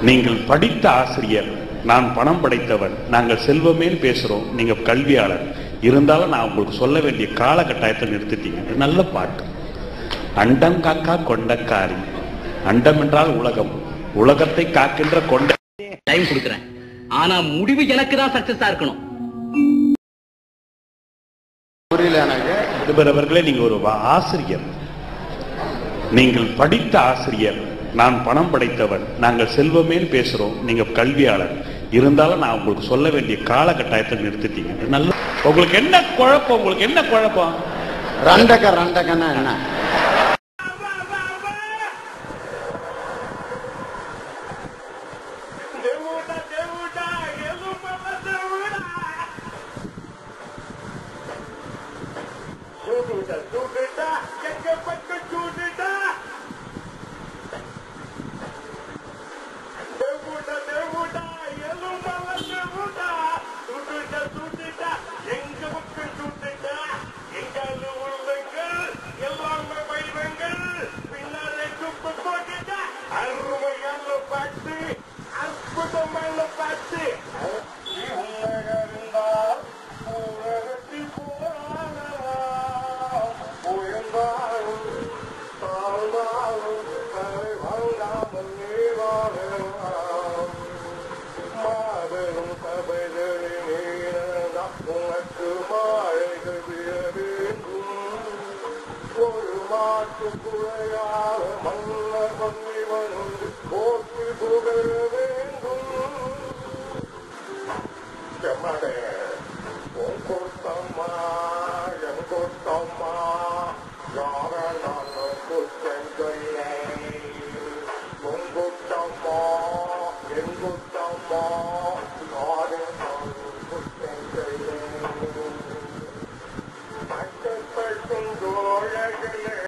நீங்கள் படித்த ஆசிரியர் நான் பணம் படைத்தவன் நாங்கள் செல்வமேல் பேசுறோம் நீங்க கல்வியாளர் இருந்தாலும் நான் உங்களுக்கு சொல்ல வேண்டிய காலகட்டாயத்தை நிறுத்திட்டீங்க இது நல்ல பாட்டு அண்டம் காக்கா கொண்டக்காரி அண்டம் என்றால் உலகம் உலகத்தை காக்கின்ற கொண்ட டைம் கொடுக்குறேன் ஆனா முடிவு எனக்கு தான் சக்சஸா இருக்கணும் புரியல எனக்கு நடுவர் அவர்களே நீங்க ஒரு வா- ஆசிரியர் நீங்கள் படித்த ஆசிரியர் நான் பணம் படைத்தவன் நாங்கள் செல்வமேல் பேசுறோம் நீங்க கல்வியாளர் இருந்தாலும் நான் உங்களுக்கு சொல்ல வேண்டிய காலகட்டாயத்தை நிறுத்திட்டீங்க இது நல்ல உங்களுக்கு என்ன குழப்பம் உங்களுக்கு என்ன குழப்பம் ரண்டக்க ரண்டக்கன்னா என்ன దేవుడా దేవుడా ఎలుమల దేవుడా చూడుట చూడుట ఎక్క పక్క చూడుట దేవుడా దేవుడా ఎలుమల దేవుడా చూడుట చూడుట எங்க பக்கம் చూడుట எங்கால உள்ளங்கள் எல்லாமே வைரங்கள் பின்னாலே துப்பு போட்டுட்ட அருமையான பாட்டு அற்புதமான பாட்டு இருந்தால் உலகத்தில் போராடலாம் உயர்ந்தாலும் தாழ்ந்தாலும் தலை வாங்காமல் நீ வாழலாம் மாபெரும் சபைகளில் நீரந்தால் உனக்கு மாழைகள் விழ வேண்டும் ஒரு மாட்டு குழையாக மன்னர் பன்னிவன் வந்து போற்றி புகழ வேண்டும் செம்மடே உன் கொடுத்தம்மா என் கொடுத்தம்மா யார நான் குத்தம் சொல்லை உன் குத்தம்மா என் குத்தம்மா